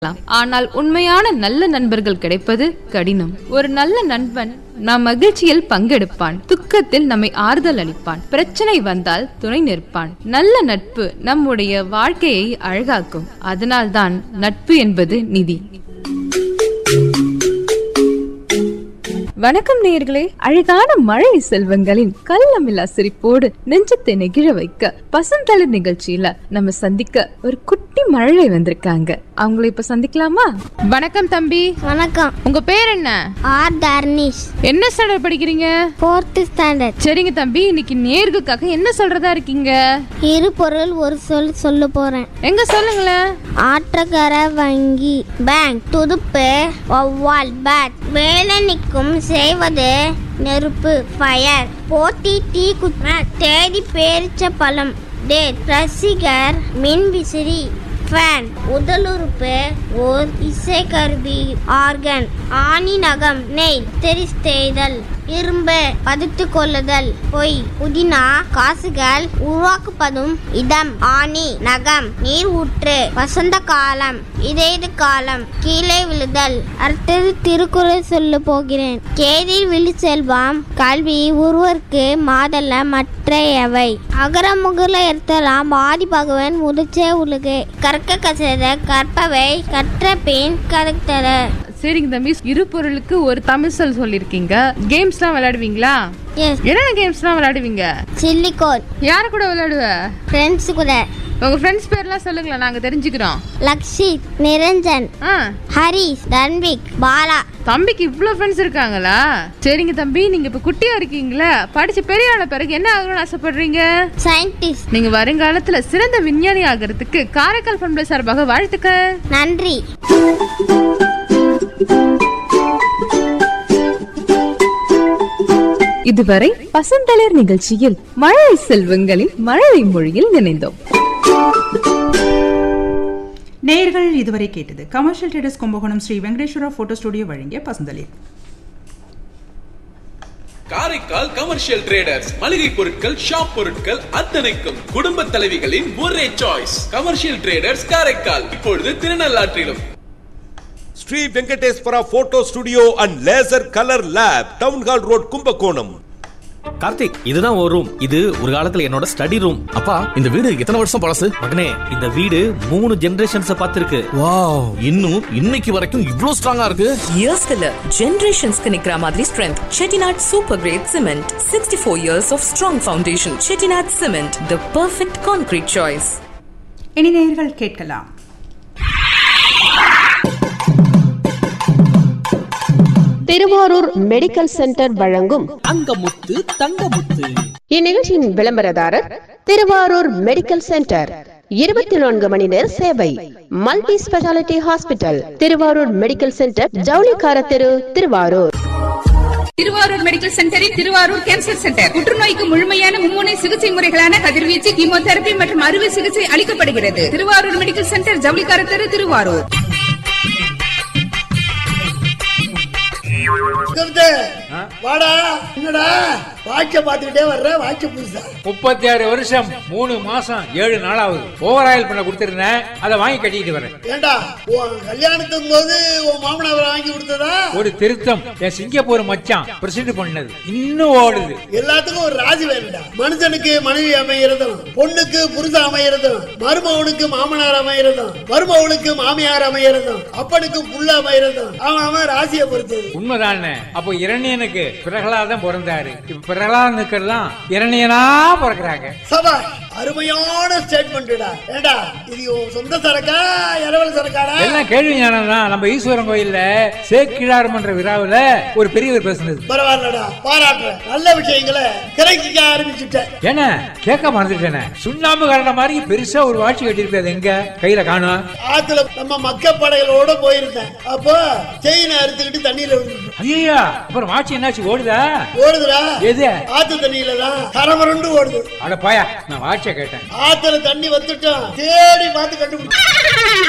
இருக்கலாம். ஆனால் உண்மையான நல்ல நண்பர்கள் கிடைப்பது கடினம் ஒரு நல்ல நண்பன் நம் மகிழ்ச்சியில் பங்கெடுப்பான் துக்கத்தில் நம்மை ஆறுதல் அளிப்பான் பிரச்சனை வந்தால் துணை நிற்பான் நல்ல நட்பு நம்முடைய வாழ்க்கையை அழகாக்கும் அதனால்தான் நட்பு என்பது நிதி வணக்கம் நேயர்களே அழகான மழை செல்வங்களின் கள்ளமில்லா சிரிப்போடு நெஞ்சத்தை நெகிழ வைக்க பசந்தளிர் நிகழ்ச்சியில நம்ம சந்திக்க ஒரு குட்டி மழை வந்திருக்காங்க அவங்கள இப்ப சந்திக்கலாமா வணக்கம் தம்பி வணக்கம் உங்க பேர் என்ன ஆர் தர்னிஷ் என்ன ஸ்டாண்டர்ட் படிக்கிறீங்க ஃபோர்த்து ஸ்டாண்டர்ட் சரிங்க தம்பி இன்னைக்கு நேர்களுக்காக என்ன சொல்றதா இருக்கீங்க இரு பொருள் ஒரு சொல் சொல்ல போறேன் எங்க சொல்லுங்களேன் ஆற்றக்கர வங்கி பேங்க் துடுப்பு ஒவ்வால் பேட் வேலை நிற்கும் செய்வது நெருப்பு ஃபயர் போட்டி டீ குத்ம தேடி பேரிச்ச பழம் டேட் ரசிகர் மின் விசிறி ஃபேன் உடலுறுப்பு ஓர் இசைக்கருவி ஆர்கன் ஆணி நகம் நெய் தெரிஸ்தெய்தல் இரும்பு பதித்து கொள்ளுதல் பொய் புதினா காசுகள் உருவாக்கப்படும் இடம் ஆணி நகம் நீர் ஊற்று வசந்த காலம் இதேது காலம் கீழே விழுதல் அடுத்தது திருக்குறள் சொல்ல போகிறேன் கேதில் விழி செல்வம் கல்வி ஒருவருக்கு மாதல்ல மற்றையவை அகரமுகல எடுத்தலாம் ஆதி பகவன் முதிச்சே உலகு கற்க கசத கற்பவை கற்ற பின் கருத்தர சரிங்க தம்பி இரு பொருளுக்கு ஒரு தமிழ் சொல் சொல்லிருக்கீங்க கேம்ஸ்லாம் விளையாடுவீங்களா எஸ் என்னென்ன கேம்ஸ்லாம் விளையாடுவீங்க சில்லிகோன் யாரு கூட விளையாடுவ ஃப்ரெண்ட்ஸ் கூட உங்க ஃப்ரெண்ட்ஸ் பேர்லாம் சொல்லுங்களேன் நாங்க தெரிஞ்சுக்கிறோம் லக்ஷித் நிரஞ்சன் ஆ ஹரிஷ் தன்விக் பாலா தம்பிக்கு இவ்ளோ ஃப்ரெண்ட்ஸ் இருக்காங்களா சரிங்க தம்பி நீங்க இப்ப குட்டியா இருக்கீங்களா படிச்சு பெரிய ஆன பிறகு என்ன ஆகணும்னு ஆசைப்படுறீங்க சயின்டிஸ்ட் நீங்க வருங்காலத்துல சிறந்த விஞ்ஞானி ஆகிறதுக்கு காரைக்கால் பண்பலை சார்பாக வாழ்த்துக்கள் நன்றி இதுவரை பசந்தளிர் நிகழ்ச்சியில் மழை செல்வங்களின் மழை மொழியில் நினைந்தோம் நேயர்கள் இதுவரை கேட்டது commercial traders Kumbakonam Sri Venkateswara photo studio வழங்கிய பசந்தளிர் காரைக்கால் கமர்ஷியல் ட்ரேடர்ஸ் மளிகை பொருட்கள் ஷாப் பொருட்கள் அத்தனைக்கும் குடும்ப தலைவிகளின் ஒரே சாய்ஸ் கமர்ஷியல் ட்ரேடர்ஸ் காரைக்கால் இப்பொழுது திருநள்ளாற்றிலும் Sri Venkateswara photo studio and laser colour lab town hall road Kumbakonam Karthik இதுதான் ஒரு ரூம் இது ஒரு காலத்துல என்னோட ஸ்டடி ரூம் அப்பா இந்த வீடு எத்தனை வருஷம் பழசு மகனே இந்த வீடு மூணு ஜெனரேஷன்ஸ் பார்த்திருக்கு வாவ் இன்னும் இன்னைக்கு வரைக்கும் இவ்ளோ ஸ்ட்ராங்கா இருக்கு இயர்ஸ்க்கு இல்ல ஜெனரேஷன்ஸ்க்கு நிக்கிற மாதிரி strength Chettinad super grade cement sixty four years of strong foundation Chettinad cement the perfect concrete choice இனி நேயர்கள் கேட்கலாம் திருவாரூர் மெடிக்கல் சென்டர் வழங்கும் அங்கமுத்து தங்கமுத்து இந்நிகழ்ச்சியின் விளம்பரதாரர் திருவாரூர் மெடிக்கல் சென்டர் இருபத்தி நான்கு மணி நேர சேவை multi speciality hospital Thiruvarur medical centre ஜவுளிக்கார தெரு திருவாரூர் திருவாரூர் மெடிக்கல் சென்டரில் திருவாரூர் கேன்சர் சென்டர் புற்றுநோய்க்கு முழுமையான மும்முனை சிகிச்சை முறைகளான கதிர்வீச்சு கீமோதெரபி மற்றும் அறுவை சிகிச்சை அளிக்கப்படுகிறது திருவாரூர் மெடிக்கல் சென்டர் ஜவுளிக்கார தெரு திருவாரூர் வாடா என்னடா வாட்ச பாத்துக்கிட்டே வர்ற வாட்ச புதுசா முப்பத்தி ஆறு வருஷம் மூணு மாசம் ஏழு நாளாவது ஓவர் ஆயில் பண்ண கொடுத்திருந்தேன் அதை வாங்கி கட்டிக்கிட்டு வரேன் ஏண்டா உன் கல்யாணத்துக்கு போது உன் மாமனார் வாங்கி கொடுத்ததா ஒரு திருத்தம் என் சிங்கப்பூர் மச்சான் பிரசிட் பண்ணது இன்னும் ஓடுது எல்லாத்துக்கும் ஒரு ராசி வேணும்டா மனுஷனுக்கு மனைவி அமைகிறதும் பொண்ணுக்கு புருஷன் அமைகிறதும் மருமகனுக்கு மாமனார் அமைகிறதும் மருமகனுக்கு மாமியார் அமைகிறதும் அப்பனுக்கு புள்ள அமைகிறதும் அவன் அவன் ராசியை பொறுத்தது உண்மைதானே அப்போ இரணியனுக்கு பிரகலாதம் பிறந்தாரு இப்ப பிரகலாதனுக்கெல்லாம் இரணியனா பிறக்கிறாங்க சபா அருமையான ஸ்டேட்மெண்ட்டா ஏண்டா இது உன் சொந்த சரக்கா இரவல் சரக்காடா எல்லாம் கேள்வி ஞானம் தான் நம்ம ஈஸ்வரன் கோயில்ல சேக்கிழார் மன்ற விழாவுல ஒரு பெரியவர் பேசுனது பரவாயில்லடா பாராட்டுறேன் நல்ல விஷயங்களை கிரகிக்க ஆரம்பிச்சுட்டேன் ஏன்னா கேட்க மறந்துட்டேனே சுண்ணாம்பு கரண்ட மாதிரி பெருசா ஒரு வாட்சி கட்டியிருப்பது எங்க கையில காணும் ஆத்துல நம்ம மக்க படைகளோட போயிருந்தேன் அப்போ செயினை அறுத்துக்கிட்டு தண்ணியில விழுந்துட்டோம் ஐயா அப்புறம் வாட்சி என்னாச்சு ஓடுதா ஓடுதுடா எது ஆத்து தண்ணியில தான் கரமரண்டு ஓடுது அட பாயா நான் வாட்சிய கேட்டேன் ஆத்துல தண்ணி வந்துட்டோம் தேடி பார்த்து கண்டுபிடிச்சோம்